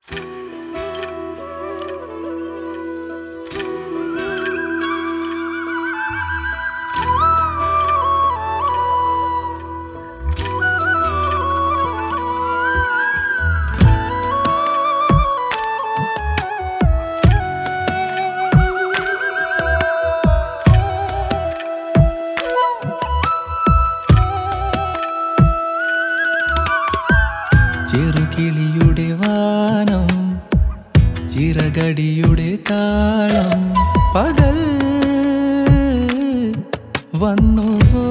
ചെറുകിളിയുടെ വാനം ചിറകടിയുടെ താളം പകൽ വന്നുവോ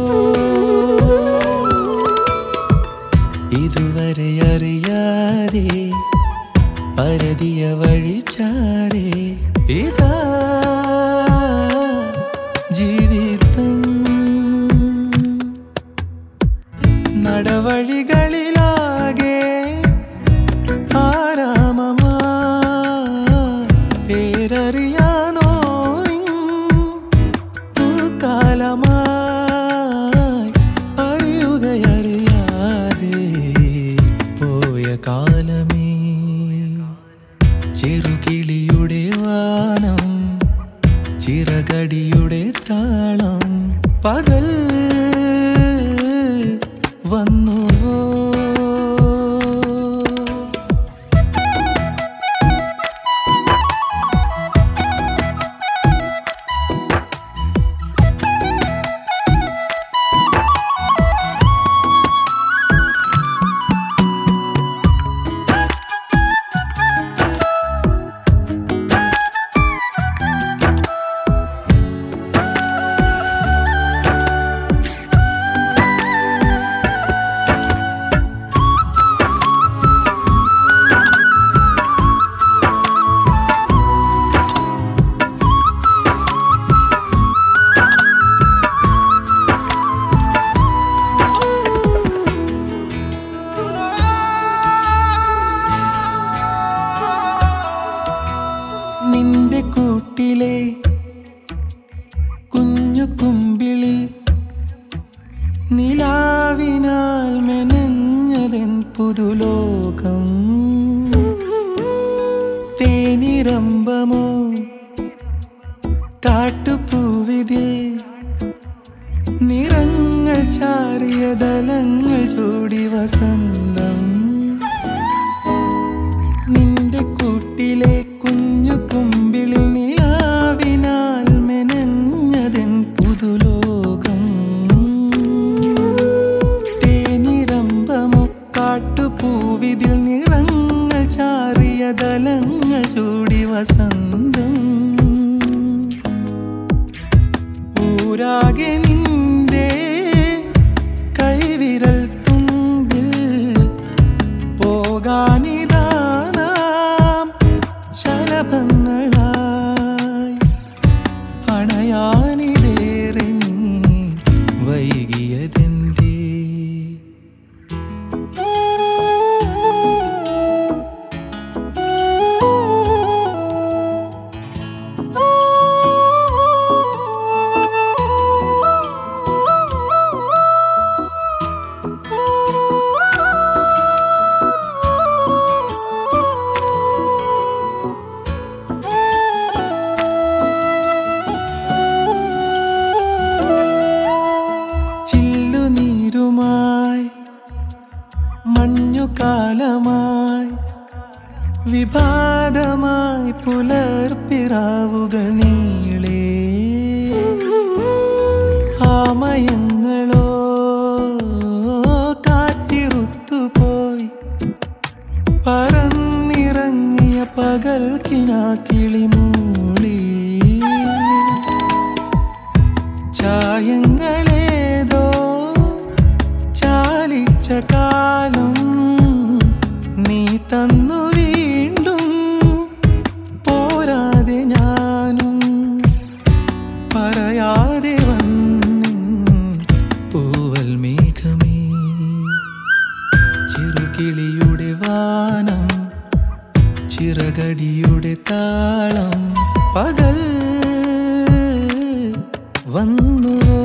ഇതുവരെ അറിയാതെ പരതിയ വഴിച്ചാരെ ഇതാ ജീവിതം നടവഴികളിലാകെ ആരാമമാ പേരറിയാനോ കാലമായി അറിയുകയറിയാതെ പോയ കാലമേ ചെറുകിളിയുടെ വാനം ചിറകടിയുടെ താളം പകൽ വന്നുവോ നിന്റെ കൂട്ടിലെ കുഞ്ഞു കുമ്പിളിൽ നിലാവിനാൽ മെനഞ്ഞതൻ പുതുലോകം തേനിരമ്പമോ കാട്ടുപൂവിതിൽ നിറങ്ങൾ ചാറിയ ദലങ്ങൾ ചൂടി വസന്തം നിന്റെ കൂട്ടിലെ കുഞ്ഞു കുമ്പിളിൽ നിലാവിനാൽ മെനഞ്ഞതൻ പുതുലോകം തേനിരമ്പമോ കാട്ടുപൂവിതിൽ നിറങ്ങൾ ചാറിയ ദലങ്ങൾ ചൂടി വസന്തം ഊരാകെ നിന്റെ കൈവിരൽ തുമ്പിൽ പോകാനിതാ നാം ശലഭങ്ങളായി അണയാനിതേറെ നീ വൈകിയതെന്തേ ചില്ലുനീരുമായി മഞ്ഞുകാലമായി വിഭാതമായി പുലർപ്പിറാവുകൾ നീളേ ആമയങ്ങളോ കാറ്റിറുത്തുപോയി പറന്നിറങ്ങിയ പകൽ കിനാക്കിളി മൂളി ചായങ്ങളേതോ ചാലിച്ച കാലം നീ തന്നു വീണ്ടും പോരാതെ ഞാനും പറയാതെ വന്നിൻ പൂവൽ മേഘമേ ചെറുകിളിയുടെ വാനം ചിറകടിയുടെ താളം പകൽ വന്നുവോ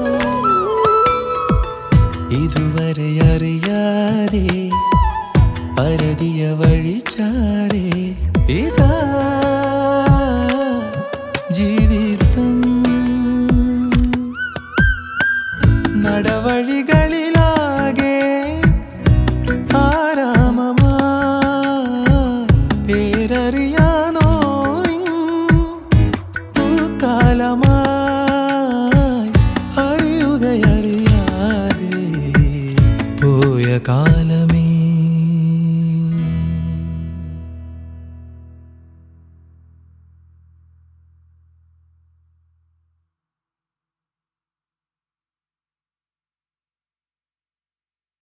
ഇതുവരെ അറിയാതെ പരതിയ വഴിച്ചാരേ ഇതാ ജീവിതം നടവഴികൾ